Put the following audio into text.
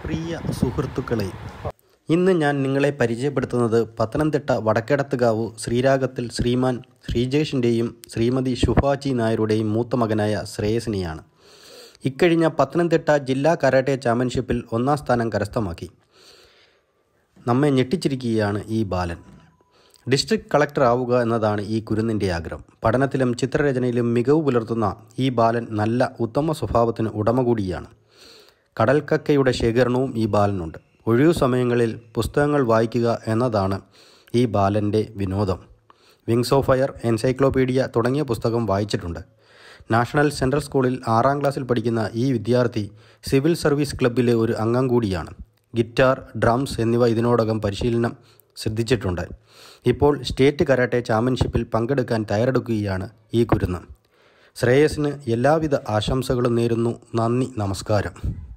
പ്രിയ സുഹൃത്തുക്കളെ ഇന്ന് ഞാൻ നിങ്ങളെ പരിചയപ്പെടുത്തുന്നത് പത്തനംതിട്ട വടക്കേടത്തുകാവ് ശ്രീരാഗത്തിൽ ശ്രീമാൻ ശ്രീജേഷിൻ്റെയും ശ്രീമതി ശുഭാജി നായരുടെയും മൂത്ത മകനായ ശ്രേയസിനെയാണ് ഇക്കഴിഞ്ഞ പത്തനംതിട്ട ജില്ലാ കരാട്ടെ ചാമ്പ്യൻഷിപ്പിൽ ഒന്നാം സ്ഥാനം കരസ്ഥമാക്കി നമ്മെ ഞെട്ടിച്ചിരിക്കുകയാണ് ഈ ബാലൻ ഡിസ്ട്രിക്ട് കളക്ടർ ആവുക എന്നതാണ് ഈ കുരുന്നിൻ്റെ ആഗ്രഹം പഠനത്തിലും ചിത്രരചനയിലും മികവ് പുലർത്തുന്ന ഈ ബാലൻ നല്ല ഉത്തമ സ്വഭാവത്തിന് ഉടമ കൂടിയാണ് കടൽക്കക്കയുടെ ശേഖരണവും ഈ ബാലനുണ്ട് ഒഴിവു സമയങ്ങളിൽ പുസ്തകങ്ങൾ വായിക്കുക എന്നതാണ് ഈ ബാലൻ്റെ വിനോദം വിങ്സ് ഓഫ് ഫയർ എൻസൈക്ലോപീഡിയ തുടങ്ങിയ പുസ്തകം വായിച്ചിട്ടുണ്ട് നാഷണൽ സെൻട്രൽ സ്കൂളിൽ ആറാം ക്ലാസ്സിൽ പഠിക്കുന്ന ഈ വിദ്യാർത്ഥി സിവിൽ സർവീസ് ക്ലബ്ബിലെ ഒരു അംഗം കൂടിയാണ് ഗിറ്റാർ ഡ്രംസ് എന്നിവ ഇതിനോടകം പരിശീലനം ശ്രദ്ധിച്ചിട്ടുണ്ട് ഇപ്പോൾ സ്റ്റേറ്റ് കരാട്ടെ ചാമ്പ്യൻഷിപ്പിൽ പങ്കെടുക്കാൻ തയ്യാറെടുക്കുകയാണ് ഈ കുരുന്ന് ശ്രേയസിന് എല്ലാവിധ ആശംസകളും നേരുന്നു നന്ദി നമസ്കാരം